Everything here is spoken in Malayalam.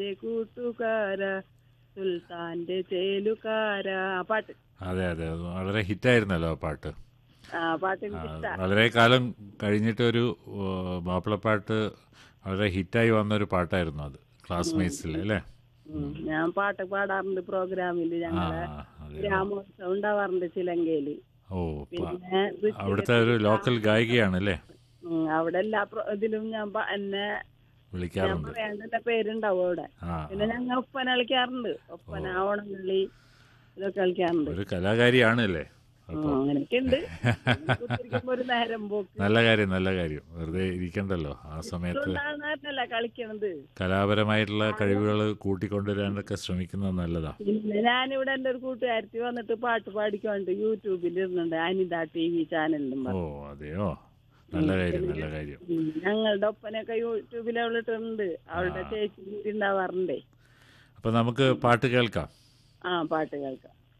കൂട്ടുകാര സുൽത്താന്റെ ചേലുകാര ആ പാട്ട് അതെ അതെ അത് വളരെ ഹിറ്റായിരുന്നല്ലോ ആ പാട്ട് ആ പാട്ട് ആ, എനിക്ക് ഇഷ്ടാ വളരെ കാലം കഴിഞ്ഞിട്ടൊരു ഏഹ്, മാപ്പിളപ്പാട്ട് വളരെ ഹിറ്റായി വന്നൊരു പാട്ടായിരുന്നു അത് ക്ലാസ്മേറ്റ്സിൽ അല്ലേ ഉം. ഞാൻ പാട്ട് പാടാറുണ്ട് പ്രോഗ്രാമില് ആ ഞങ്ങളെ അതെ ഗ്രാമോത്സവം ഉണ്ടാവാറുണ്ട് ചിലങ്കയില് ഓ പ- പിന്നെ വൃശ്ചിക അവിടുത്തെ ഒരു ലോക്കൽ ഗായികയാണ് അല്ലേ ഉം, അവിടെ എല്ലാ പ്രോ- ഇതിലും ഞാൻ പ- എന്നെ ഞാൻ വിളിക്കാറുണ്ട് പറയേണ്ട പേരുണ്ടാവും അവിടെ ആ പിന്നെ ഞങ്ങൾ ഒപ്പന കളിക്കാറുണ്ട് ഒപ്പന ഓണങ്ങളി ഇതൊക്കെ കളിക്കാറുണ്ട് ഒരു കലാകാരിയാണ് അല്ലേ ഉം, അപ്പോൾ അങ്ങനെയൊക്കെ ഉണ്ട് കുത്തിരിക്കുമ്പോ ഒരു നേരം പോക്ക് നല്ല കാര്യം നല്ല കാര്യം വെറുതെ ഇരിക്കണ്ടല്ലോ ആ സമയത്ത് ഇതുകൊണ്ടാണല്ല കളിക്കണത് കലാപരമായിട്ടുള്ള കഴിവുകൾ കൂട്ടിക്കൊണ്ടുവരാനൊക്കെ ശ്രമിക്കുന്നത് നല്ലതാ പിന്നെ ഞാനിവിടെ എന്റെ ഒരു കൂട്ടുകാരത്തി വന്നിട്ട് പാട്ട് പാടിക്കൊണ്ട് യൂട്യൂബിൽ ഇരുന്നുണ്ട് അനിത ടി വി ചാനലിലും ഓ അതെയോ നല്ല കാര്യം നല്ല കാര്യം ഞങ്ങളുടെ ഒപ്പനൊക്കെ യൂട്യൂബിൽ അവളിട്ടുണ്ട് അവളുടെ ചേച്ചി കൂടി ഉണ്ടാവാറുണ്ടേ അപ്പൊ നമുക്ക് പാട്ട് കേൾക്കാം ആ പാട്ട് കേൾക്കാം